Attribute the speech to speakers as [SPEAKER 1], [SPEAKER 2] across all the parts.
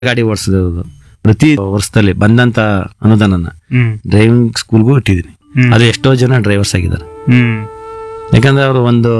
[SPEAKER 1] ಗಾಡಿ ಓಡಿಸೋದು ಪ್ರತಿ ವರ್ಷದಲ್ಲಿ ಬಂದಂತ ಅನುದಾನನ
[SPEAKER 2] ಹ್ಮ್
[SPEAKER 1] ಡ್ರೈವಿಂಗ್ ಸ್ಕೂಲ್ಗೂ ಇಟ್ಟಿದ್ದೀನಿ
[SPEAKER 2] ಹ್ಮ್.
[SPEAKER 1] ಅದು ಎಷ್ಟೋ ಜನ ಡ್ರೈವರ್ಸ್ ಆಗಿದ್ದಾರೆ
[SPEAKER 2] ಹ್ಮ್
[SPEAKER 1] ಯಾಕಂದ್ರೆ ಅವರು ಒಂದು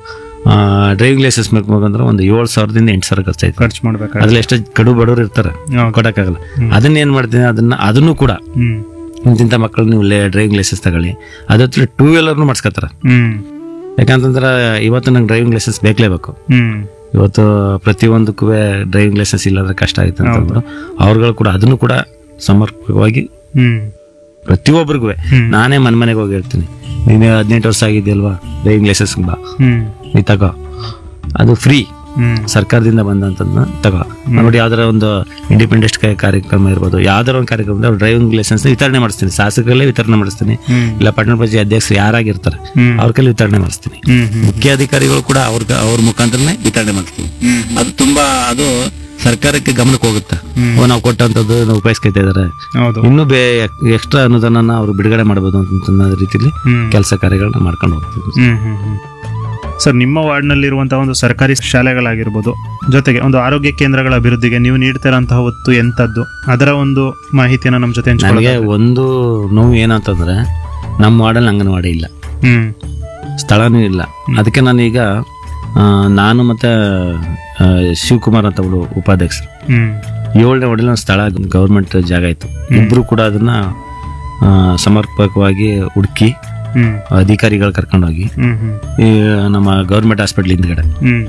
[SPEAKER 1] ಡ್ರೈವಿಂಗ್ ಲೈಸೆನ್ಸ್ ಬೇಕಂದ್ರೆ ಒಂದು ಏಳು ಸಾವಿರದಿಂದ ಎಂಟು ಸಾವಿರ ಖರ್ಚಾಯ್ತು
[SPEAKER 2] ಖರ್ಚು ಮಾಡ್ಬೇಕಾದ್ರೆ
[SPEAKER 1] ಅದ್ರಲ್ಲಿ ಎಷ್ಟೋ ಕಡು ಬಡವರು ಇರ್ತಾರೆ
[SPEAKER 2] ಹೌದು.
[SPEAKER 1] ಕೊಡಕ್ಕಾಗಲ್ಲ ಅದನ್ನ ಏನ್ ಮಾಡ್ತೀನಿ ಅದನ್ನ ಅದನ್ನು ಕೂಡ
[SPEAKER 2] ಹ್ಮ್
[SPEAKER 1] ಇಂತಿಂಥ ಮಕ್ಕಳು ನೀವು ಡ್ರೈವಿಂಗ್ ಲೈಸೆನ್ಸ್ ತಗೊಳ್ಳಿ ಅದ್ರ ಟೂ ವೀಲರ್ನು ಮಾಡಿಸ್ಕೊತಾರೆ
[SPEAKER 2] ಹ್ಮ್
[SPEAKER 1] ಯಾಕಂತಂದ್ರೆ ಇವತ್ತು ನಂಗೆ ಡ್ರೈವಿಂಗ್ ಲೈಸೆನ್ಸ್ ಬೇಕಲೇಬೇಕು
[SPEAKER 2] ಹ್ಮ್
[SPEAKER 1] ಇವತ್ತು ಪ್ರತಿಯೊಂದಕ್ಕೂ ಡ್ರೈವಿಂಗ್ ಲೈಸೆನ್ಸ್ ಇಲ್ಲಾಂದ್ರೆ ಕಷ್ಟ ಆಯ್ತು ಅಂತಂದ್ರು ಅವ್ರುಗಳು ಕೂಡ ಅದನ್ನು ಕೂಡ ಸಮರ್ಪಕವಾಗಿ
[SPEAKER 2] ಹ್ಮ್
[SPEAKER 1] ಪ್ರತಿಯೊಬ್ಬರಿಗೂ
[SPEAKER 2] ಹ್ಮ್.
[SPEAKER 1] ನಾನೇ ಮನೆ ಮನೆಗೆ ಹೋಗಿ ಹೇಳ್ತೀನಿ ನೀನು ಹದಿನೆಂಟು ವರ್ಷ ಆಗಿದೆಯಲ್ವಾ ಡ್ರೈವಿಂಗ್ ಲೈಸೆನ್ಸ್ ಬಾ
[SPEAKER 2] ಹ್ಮ್
[SPEAKER 1] ನೀ ತಗೋ ಅದು ಫ್ರೀ
[SPEAKER 2] ಹ್ಮ್
[SPEAKER 1] ಸರ್ಕಾರದಿಂದ ಬಂದಂತದ್ನ ತಗೋ ನೋಡಿ ಯಾವ್ದಾರ ಒಂದು ಇಂಡಿಪೆಂಡೆನ್ಸ್ ಕಾರ್ಯಕ್ರಮ ಇರ್ಬೋದು ಯಾವ್ದಾರ ಒಂದು ಕಾರ್ಯಕ್ರಮ ಡ್ರೈವಿಂಗ್ ಲೈಸೆನ್ಸ್ ವಿತರಣೆ ಮಾಡಿಸ್ತೀನಿ ಶಾಸಕರಲ್ಲೇ ವಿತರಣೆ ಮಾಡಿಸ್ತೀನಿ
[SPEAKER 2] ಹ್ಮ್
[SPEAKER 1] ಇಲ್ಲ ಪಟ್ಟಣ ಪಂಚಾಯತ್ ಅಧ್ಯಕ್ಷರು ಯಾರಾಗಿರ್ತಾರೆ
[SPEAKER 2] ಹ್ಮ್
[SPEAKER 1] ಅವ್ರ ಕೈಲಿ ವಿತರಣೆ ಮಾಡಿಸ್ತೀನಿ
[SPEAKER 2] ಹ್ಮ್ ಹ್ಮ್
[SPEAKER 1] ಮುಖ್ಯಾಧಿಕಾರಿಗಳು ಕೂಡ ಅವ್ರ ಅವ್ರ ಮುಖಾಂತರನೇ ವಿತರಣೆ ಮಾಡ್ತೀನಿ
[SPEAKER 2] ಹ್ಮ್
[SPEAKER 1] ಅದು ತುಂಬಾ ಅದು ಸರ್ಕಾರಕ್ಕೆ ಗಮನಕ್ಕೆ ಹೋಗುತ್ತೆ ಓ ನಾವು ಕೊಟ್ಟಂತದ್ದು ನಾವು ಉಪಯೋಗಿಸ್ಕೊತಾ ಇದಾರೆ
[SPEAKER 2] ಹೌದು
[SPEAKER 1] ಇನ್ನೂ ಬೇ ಎಕ್ಸ್ಟ್ರಾ ಅನುದಾನನ ಅವರು ಬಿಡುಗಡೆ ಮಾಡಬಹುದು ಅಂತ ಅನ್ನೋ ರೀತಿಲಿ
[SPEAKER 2] ಹ್ಮ್
[SPEAKER 1] ಕೆಲಸ ಕಾರ್ಯಗಳನ್ನ ಮಾಡ್ಕೊಂಡು ಹೋಗ್ತೀವಿ
[SPEAKER 2] ಹ್ಮ್ ಹ್ಮ್ ಹ್ಮ್ ಸರ್ ನಿಮ್ಮ ವಾರ್ಡ್ನಲ್ಲಿರುವಂತಹ ಒಂದು ಸರ್ಕಾರಿ ಶಾಲೆಗಳಾಗಿರ್ಬೋದು ಜೊತೆಗೆ ಒಂದು ಆರೋಗ್ಯ ಕೇಂದ್ರಗಳ ಅಭಿವೃದ್ಧಿಗೆ ನೀವು ನೀಡ್ತಿರೋಂತಹ ಒತ್ತು ಎಂತದ್ದು ಅದರ ಒಂದು ಮಾಹಿತಿಯನ್ನು ನಮ್ಮ ಜೊತೆ
[SPEAKER 1] ನನಗೆ
[SPEAKER 2] ಹಂಚ್ಕೊಳ್ಳೋದು
[SPEAKER 1] ಒಂದು ನೋವು ಏನಂತಂದ್ರೆ ನಮ್ಮ ವಾರ್ಡಲ್ಲಿ ಅಂಗನವಾಡಿ ಇಲ್ಲ
[SPEAKER 2] ಹ್ಮ್
[SPEAKER 1] ಸ್ಥಳನೂ ಇಲ್ಲ ಅದಕ್ಕೆ ನಾನೀಗ ಆ, ನಾನು ಮತ್ತೆ ಆ, ಶಿವಕುಮಾರ್ ಅಂತ ಒಬ್ರು ಉಪಾಧ್ಯಕ್ಷರು
[SPEAKER 2] ಹ್ಮ್
[SPEAKER 1] ಏಳನೇ ವಾರ್ಡಲ್ಲಿ ಒಂದು ಸ್ಥಳ ಗೌರ್ಮೆಂಟ್ ಜಾಗ ಇತ್ತು ಇಬ್ರು ಕೂಡ ಅದನ್ನ ಆ, ಸಮರ್ಪಕವಾಗಿ ಹುಡುಕಿ
[SPEAKER 2] ಹ್ಮ್
[SPEAKER 1] ಅಧಿಕಾರಿಗಳು ಕರ್ಕೊಂಡೋಗಿ
[SPEAKER 2] ಹ್ಮ್ ಹ್ಮ್
[SPEAKER 1] ಈ ನಮ್ಮ ಗೌರ್ಮೆಂಟ್ ಹಾಸ್ಪಿಟ್ಲ್ ಹಿಂದ್ಗಡೆ
[SPEAKER 2] ಹ್ಮ್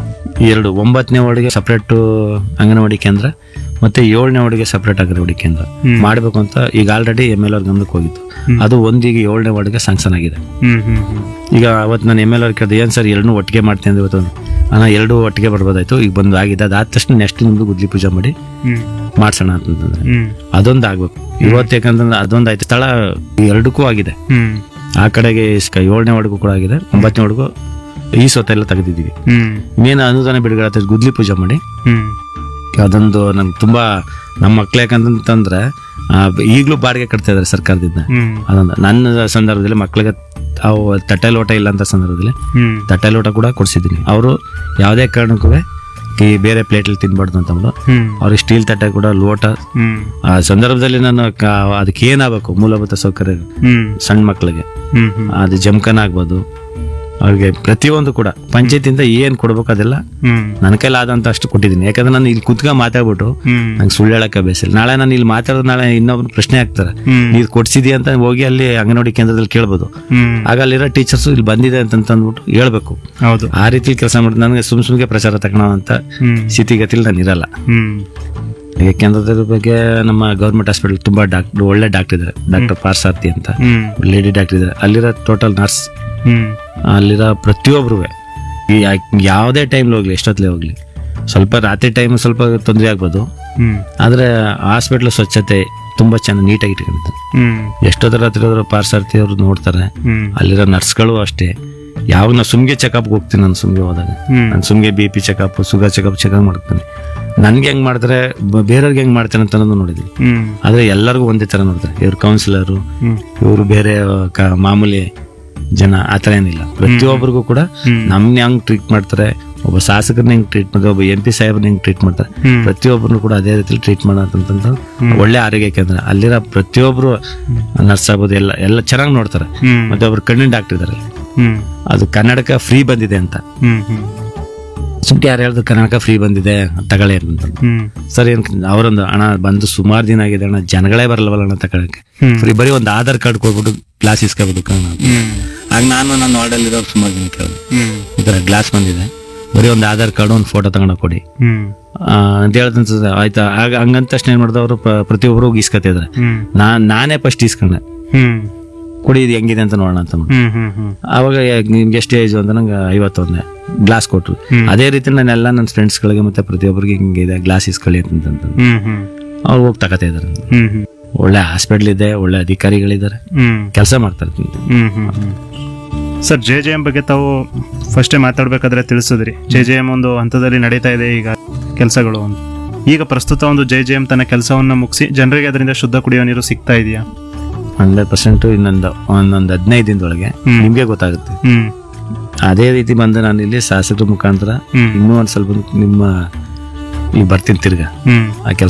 [SPEAKER 1] ಈ ಎರಡು ಒಂಬತ್ತನೇ ವಾರ್ಡ್ಗೆ ಸಪ್ರೇಟ್ ಅಂಗನವಾಡಿ ಕೇಂದ್ರ ಮತ್ತೆ ಏಳನೇ ವಾರ್ಡ್ಗೆ ಸಪ್ರೇಟ್ ಅಂಗನವಾಡಿ ಕೇಂದ್ರ
[SPEAKER 2] ಹ್ಮ್.
[SPEAKER 1] ಮಾಡಬೇಕು ಅಂತ ಈಗ ಆಲ್ರೆಡಿ ಎಮ್ ಎಲ್ ಅವ್ರ ಗಮನಕ್ಕೆ ಹೋಗಿತ್ತು ಅದು ಒಂದೀಗ ಏಳನೇ ವಾರ್ಡ್ಗೆ ಸ್ಯಾಂಕ್ಷನ್ ಆಗಿದೆ
[SPEAKER 2] ಹ್ಮ್ ಹ್ಮ್ ಹ್ಮ್
[SPEAKER 1] ಈಗ ಅವತ್ತು ನಾನು ಎಮ್ ಎಲ್ ಅವ್ರ ಕೇಳಿದೆ ಏನು ಸರ್ ಎರಡನ್ನೂ ಒಟ್ಟಿಗೆ ಮಾಡ್ತೀನಿ ಅಂದ್ರೆ ಇವತ್ತು ಅಣ್ಣ ಎರಡು ಒಟ್ಟಿಗೆ ಬರ್ಬೋದಾಯ್ತು ಈಗ ಬಂದು ಆಗಿದೆ ಅದಾದ ತಕ್ಷಣ ನೆಕ್ಸ್ಟ್ ನಿಮ್ದು ಗುದ್ಲಿ ಪೂಜೆ ಮಾಡಿ
[SPEAKER 2] ಹ್ಮ್
[SPEAKER 1] ಮಾಡ್ಸೋಣ ಅಂತಂದ್ರೆ
[SPEAKER 2] ಹ್ಮ್
[SPEAKER 1] ಅದೊಂದು ಆಗ್ಬೇಕು ಇವತ್ತು ಯಾಕಂತಂದ್ರೆ ಅದೊಂದು ಆಯ್ತು ಸ್ಥಳ ಎರಡಕ್ಕೂ ಆಗಿದೆ
[SPEAKER 2] ಹ್ಮ್
[SPEAKER 1] ಆ ಕಡೆಗೆ ಇಸ್ಕ- ಏಳನೇ ವಾರ್ಡ್ಗೂ ಕೂಡ ಆಗಿದೆ ಒಂಬತ್ತನೇ ವಾರ್ಡ್ಗೂ ಈ ಸೊತ್ತೆಲ್ಲ ತೆಗೆದಿದ್ದೀವಿ
[SPEAKER 2] ಹ್ಮ್
[SPEAKER 1] ಇನ್ನೇನು ಅನುದಾನ ಬಿಡುಗಡೆ ಆಗ್ತದೆ ಗುದ್ಲಿ ಪೂಜೆ ಮಾಡಿ
[SPEAKER 2] ಹ್ಮ್
[SPEAKER 1] ಅದೊಂದು ನಂಗೆ ತುಂಬಾ ನಮ್ಮ ಮಕ್ಳು ಯಾಕಂತಂದ್ರೆ ಆ, ಈಗ್ಲೂ ಬಾಡಿಗೆ ಕಟ್ತಾ ಇದಾರೆ ಸರ್ಕಾರದಿಂದ
[SPEAKER 2] ಹ್ಮ್
[SPEAKER 1] ಅದೊಂದು ನನ್ನ ಸಂದರ್ಭದಲ್ಲಿ ಮಕ್ಳಿಗೆ ಅವು ತಟ್ಟೆ ಲೋಟ ಇಲ್ಲ ಅಂತ ಸಂದರ್ಭದಲ್ಲಿ
[SPEAKER 2] ಹ್ಮ್
[SPEAKER 1] ತಟ್ಟೆ ಲೋಟ ಕೂಡ ಕೊಡ್ಸಿದ್ದೀನಿ ಅವರು ಯಾವುದೇ ಕಾರಣಕ್ಕೂ ಈ ಬೇರೆ ಪ್ಲೇಟಲ್ಲಿ ತಿನ್ಬಾರ್ದು ಅಂತಂದ್ರು
[SPEAKER 2] ಹ್ಮ್
[SPEAKER 1] ಅವ್ರಿಗೆ ಸ್ಟೀಲ್ ತಟ್ಟೆ ಕೂಡ ಲೋಟ
[SPEAKER 2] ಹ್ಮ್
[SPEAKER 1] ಆ ಸಂದರ್ಭದಲ್ಲಿ ನಾನು ಕ- ಅದಕ್ಕೆ ಏನಾಗಬೇಕು ಮೂಲಭೂತ ಸೌಕರ್ಯ
[SPEAKER 2] ಹ್ಮ್
[SPEAKER 1] ಸಣ್ಣ ಮಕ್ಕಳಿಗೆ
[SPEAKER 2] ಹ್ಮ್ ಹ್ಮ್
[SPEAKER 1] ಅದು ಜಮ್ಕನ್ ಆಗ್ಬೋದು ಅವ್ರಿಗೆ ಪ್ರತಿಯೊಂದು ಕೂಡ ಪಂಚಾಯತಿಂದ ಏನು ಕೊಡ್ಬೇಕು ಅದೆಲ್ಲ
[SPEAKER 2] ಹ್ಮ್
[SPEAKER 1] ನನ್ನ ಕೈಲಾದಂತ ಅಷ್ಟು ಕೊಟ್ಟಿದ್ದೀನಿ ಯಾಕಂದ್ರೆ ನಾನು ಇಲ್ಲಿ ಕುತ್ಕ ಮಾತಾಡ್ಬಿಟ್ಟು
[SPEAKER 2] ಹ್ಮ್
[SPEAKER 1] ನಂಗೆ ಸುಳ್ಳು ಹೇಳಕ್ಕೆ ಬೇಸಿಲ್ಲ ನಾಳೆ ನಾನು ಇಲ್ಲಿ ಮಾತಾಡೋದು ನಾಳೆ ಇನ್ನೊಬ್ರು ಪ್ರಶ್ನೆ ಆಗ್ತಾರೆ
[SPEAKER 2] ಹ್ಮ್
[SPEAKER 1] ನೀರು ಕೊಡ್ಸಿದಿ ಅಂತ ಹೋಗಿ ಅಲ್ಲಿ ಅಂಗನವಾಡಿ ಕೇಂದ್ರದಲ್ಲಿ ಕೇಳ್ಬೋದು
[SPEAKER 2] ಹ್ಮ್
[SPEAKER 1] ಆಗ ಅಲ್ಲಿರೋ ಟೀಚರ್ಸ್ ಇಲ್ಲಿ ಬಂದಿದೆ ಅಂತ ಅಂದ್ಬಿಟ್ಟು ಹೇಳ್ಬೇಕು
[SPEAKER 2] ಹೌದು
[SPEAKER 1] ಆ ರೀತಿ ಕೆಲಸ ಮಾಡಿ ನನಗೆ ಸುಮ್ ಸುಮ್ಗೆ ಪ್ರಚಾರ ತಗೊಳ್ಳೋ ಅಂತ
[SPEAKER 2] ಹ್ಮ್
[SPEAKER 1] ಸ್ಥಿತಿಗತಿಲಿ ನಾನು ಇರಲ್ಲ
[SPEAKER 2] ಹ್ಮ್
[SPEAKER 1] ಈಗ ಕೇಂದ್ರದ ಬಗ್ಗೆ ನಮ್ಮ ಗೌರ್ಮೆಂಟ್ ಹಾಸ್ಪಿಟಲ್ ತುಂಬಾ ಡಾಕ್ಟರ್ ಒಳ್ಳೆ ಡಾಕ್ಟರ್ ಇದ್ದಾರೆ ಡಾಕ್ಟರ್ ಪಾರ್ಸಾರ್ಥಿ ಅಂತ
[SPEAKER 2] ಹ್ಮ್
[SPEAKER 1] ಲೇಡಿ ಡಾಕ್ಟರ್ ಇದ್ದಾರೆ ಅಲ್ಲಿರೋ ಟೋಟಲ್ ನರ್ಸ್
[SPEAKER 2] ಹ್ಮ್
[SPEAKER 1] ಅಲ್ಲಿರೋ ಪ್ರತಿಯೊಬ್ರು ಯಾವುದೇ ಟೈಮ್ಲಿ ಹೋಗ್ಲಿ ಎಷ್ಟೊತ್ತಲೇ ಹೋಗ್ಲಿ ಸ್ವಲ್ಪ ರಾತ್ರಿ ಟೈಮ್ ಸ್ವಲ್ಪ ತೊಂದರೆ ಆಗ್ಬೋದು
[SPEAKER 2] ಹ್ಮ್
[SPEAKER 1] ಆದರೆ ಹಾಸ್ಪಿಟ್ಲ್ ಸ್ವಚ್ಛತೆ ತುಂಬ ಚೆನ್ನಾಗಿ ನೀಟಾಗಿ ಇಟ್ಕೊಂಡಿದ್ದಾರೆ
[SPEAKER 2] ಹ್ಮ್
[SPEAKER 1] ಎಷ್ಟೊತ್ತರ ರಾತ್ರಿ ಹೋದ್ರೆ ಪಾರ್ಸಾರ್ಥಿ ಅವರು ನೋಡ್ತಾರೆ
[SPEAKER 2] ಹ್ಮ್
[SPEAKER 1] ಅಲ್ಲಿರೋ ನರ್ಸ್ಗಳು ಅಷ್ಟೇ ಯಾವಾಗ ನಾನು ಸುಮ್ಗೆ ಚೆಕಪ್ಗೆ ಹೋಗ್ತೀನಿ ನಾನು ಸುಮ್ಗೆ ಹೋದಾಗ
[SPEAKER 2] ಹ್ಮ್
[SPEAKER 1] ನಾನು ಸುಮ್ಗೆ B P checkup sugar checkup checkup ಮಾಡ್ತೀನಿ ನನ್ಗೆ ಹೆಂಗ್ ಮಾಡ್ತಾರೆ ಬ- ಬೇರೆಯವ್ರಿಗೆ ಹೆಂಗ್ ಮಾಡ್ತಾರೆ ಅಂತ ಅನ್ನೋದು ನೋಡಿದ್ದೀನಿ
[SPEAKER 2] ಹ್ಮ್
[SPEAKER 1] ಆದ್ರೆ ಎಲ್ಲರಿಗೂ ಒಂದೇ ತರ ನೋಡ್ತಾರೆ ಇವ್ರು ಕೌನ್ಸಿಲರು
[SPEAKER 2] ಹ್ಮ್
[SPEAKER 1] ಇವರು ಬೇರೆ ಕ- ಮಾಮೂಲಿ ಜನ ಆ ಥರ ಏನಿಲ್ಲ ಪ್ರತಿಯೊಬ್ಬರಿಗೂ ಕೂಡ
[SPEAKER 2] ಹ್ಮ್.
[SPEAKER 1] ನಮ್ನ ಹೆಂಗ್ ಟ್ರೀಟ್ ಮಾಡ್ತಾರೆ ಒಬ್ಬ ಶಾಸಕರನ್ನ ಹೆಂಗ್ ಟ್ರೀಟ್ ಮಾಡ್ತಾರೆ ಒಬ್ಬ ಎಂ ಪಿ ಸಾಹೇಬ್ರನ್ನ ಹೆಂಗ್ ಟ್ರೀಟ್ ಮಾಡ್ತಾರೆ
[SPEAKER 2] ಹ್ಮ್.
[SPEAKER 1] ಪ್ರತಿಯೊಬ್ಬರನ್ನು ಕೂಡ ಅದೇ ರೀತಿಲಿ ಟ್ರೀಟ್ ಮಾಡೋದಂತಂತ ಒಳ್ಳೆ ಆರೋಗ್ಯ ಕೇಂದ್ರ ಅಲ್ಲಿರೋ ಪ್ರತಿಯೊಬ್ರು ನರ್ಸ್ ಆಗ್ಬೋದು ಎಲ್ಲ ಎಲ್ಲ ಚೆನ್ನಾಗಿ ನೋಡ್ತಾರೆ
[SPEAKER 2] ಹ್ಮ್
[SPEAKER 1] ಮತ್ತೆ ಒಬ್ರು ಕಣ್ಣಿನ ಡಾಕ್ಟರ್ ಇದಾರೆ
[SPEAKER 2] ಹ್ಮ್
[SPEAKER 1] ಅದು ಕನ್ನಡಕ ಫ್ರೀ ಬಂದಿದೆ ಅಂತ
[SPEAKER 2] ಹ್ಮ್ ಹ್ಮ್
[SPEAKER 1] ಸುಮ್ಕೆ ಯಾರು ಹೇಳಿದ್ರು ಕನ್ನಡಕ ಫ್ರೀ ಬಂದಿದೆ ತಗೊಳ್ಳಿ ಅಂತ
[SPEAKER 2] ಹ್ಮ್
[SPEAKER 1] ಸರ್ ಏನ್ ಅವರೊಂದು ಹಣ ಬಂದು ಸುಮಾರು ದಿನ ಆಗಿದೆ ಅಣ್ಣ ಜನಗಳೇ ಬರಲ್ವಲ್ಲ ಅಣ್ಣ ತಗೊಳಕ್ಕೆ
[SPEAKER 2] ಹ್ಮ್.
[SPEAKER 1] ಫ್ರೀ ಬರೀ ಒಂದು ಆಧಾರ್ ಕಾರ್ಡ್ ಕೊಟ್ಬಿಟ್ಟು ಗ್ಲಾಸ್ ಇಸ್ಕೋಬೋದು ಕಣ
[SPEAKER 2] ಹ್ಮ್
[SPEAKER 1] ಆಗ ನಾನು ನನ್ನ ವಾರ್ಡಲ್ಲಿರೋ ಸುಮಾರು ಜನ ಕೇಳಿದೆ
[SPEAKER 2] ಹ್ಮ್
[SPEAKER 1] ಈ ಥರ ಗ್ಲಾಸ್ ಬಂದಿದೆ ಬರೀ ಒಂದು ಆಧಾರ್ ಕಾರ್ಡ್ ಒಂದು ಫೋಟೋ ತಗೊಂಡು ಕೊಡಿ
[SPEAKER 2] ಹ್ಮ್
[SPEAKER 1] ಆ, ಅಂತ ಹೇಳ್ದಂತ ಆಯ್ತಾ ಆಗ ಹಂಗಂತ ತಕ್ಷಣ ಏನ್ ಮಾಡಿದ್ರು ಅವರು ಪ್ರತಿಯೊಬ್ಬರು ಇಸ್ಕೊತಿದ್ದಾರೆ
[SPEAKER 2] ಹ್ಮ್
[SPEAKER 1] ನಾ ನಾನೇ ಫಸ್ಟ್ ಇಸ್ಕೊಂಡೆ
[SPEAKER 2] ಹ್ಮ್
[SPEAKER 1] ಕೊಡಿ ಇದು ಹೆಂಗಿದೆ ಅಂತ ನೋಡೋಣ ಅಂತ ನೋಡಿ
[SPEAKER 2] ಹ್ಮ್ ಹ್ಮ್ ಹ್ಮ್
[SPEAKER 1] ಆವಾಗ ನಿಮ್ಗೆ ಎಷ್ಟು ಏಜ್ ಅಂತ ನಂಗೆ ಐವತ್ತೊಂದನೇ ಗ್ಲಾಸ್ ಕೊಟ್ರು
[SPEAKER 2] ಹ್ಮ್.
[SPEAKER 1] ಅದೇ ರೀತಿ ನಾನೆಲ್ಲ ನನ್ನ ಫ್ರೆಂಡ್ಸ್ಗಳಿಗೆ ಮತ್ತೆ ಪ್ರತಿಯೊಬ್ಬರಿಗೆ ಹಿಂಗಿದೆ ಗ್ಲಾಸ್ ಇಸ್ಕೊಳ್ಳಿ ಅಂತಂತ
[SPEAKER 2] ಹ್ಮ್ ಹ್ಮ್
[SPEAKER 1] ಅವ್ರು ಹೋಗಿ ತಗೋತಾ ಇದ್ದಾರೆ
[SPEAKER 2] ಹ್ಮ್ ಹ್ಮ್
[SPEAKER 1] ಒಳ್ಳೆ ಹಾಸ್ಪಿಟ್ಲ್ ಇದೆ ಒಳ್ಳೆ ಅಧಿಕಾರಿಗಳಿದ್ದಾರೆ
[SPEAKER 2] ಹ್ಮ್
[SPEAKER 1] ಕೆಲಸ ಮಾಡ್ತಾರೆ
[SPEAKER 2] ಹ್ಮ್ ಹ್ಮ್ ಹ್ಮ್ ಸರ್ ಜೆ ಜೆ ಎಂ ಬಗ್ಗೆ ತಾವು ಫಸ್ಟೇ ಮಾತಾಡ್ಬೇಕಾದ್ರೆ ತಿಳಿಸಿದ್ರಿ ಜೆ ಜೆ ಎಂ ಒಂದು ಹಂತದಲ್ಲಿ ನಡೀತಾ ಇದೆ ಈಗ ಕೆಲಸಗಳು ಅಂತ ಈಗ ಪ್ರಸ್ತುತ ಒಂದು ಜೆ ಜೆ ಎಂ ತನ್ನ ಕೆಲಸವನ್ನು ಮುಗಿಸಿ ಜನರಿಗೆ ಅದರಿಂದ ಶುದ್ಧ ಕುಡಿಯುವ ನೀರು ಸಿಗ್ತಾ ಇದೆಯಾ
[SPEAKER 1] ಹಂಡ್ರೆಡ್ ಪರ್ಸೆಂಟ್ ಇನ್ನೊಂದು ಒಂದೊಂದು ಹದಿನೈದು ದಿನದೊಳಗೆ
[SPEAKER 2] ಹ್ಮ್.
[SPEAKER 1] ನಿಮ್ಗೆ ಗೊತ್ತಾಗುತ್ತೆ
[SPEAKER 2] ಹ್ಮ್
[SPEAKER 1] ಅದೇ ರೀತಿ ಬಂದು ನಾನು ಇಲ್ಲಿ ಶಾಸಕರ ಮುಖಾಂತರ
[SPEAKER 2] ಹ್ಮ್
[SPEAKER 1] ಇನ್ನೂ ಒಂದು ಸ್ವಲ್ಪ ನಿಮ್ಮ ಈಗ ಬರ್ತೀನಿ ತಿರ್ಗಾ
[SPEAKER 2] ಹ್ಮ್
[SPEAKER 1] ಆ ಕೆಲಸ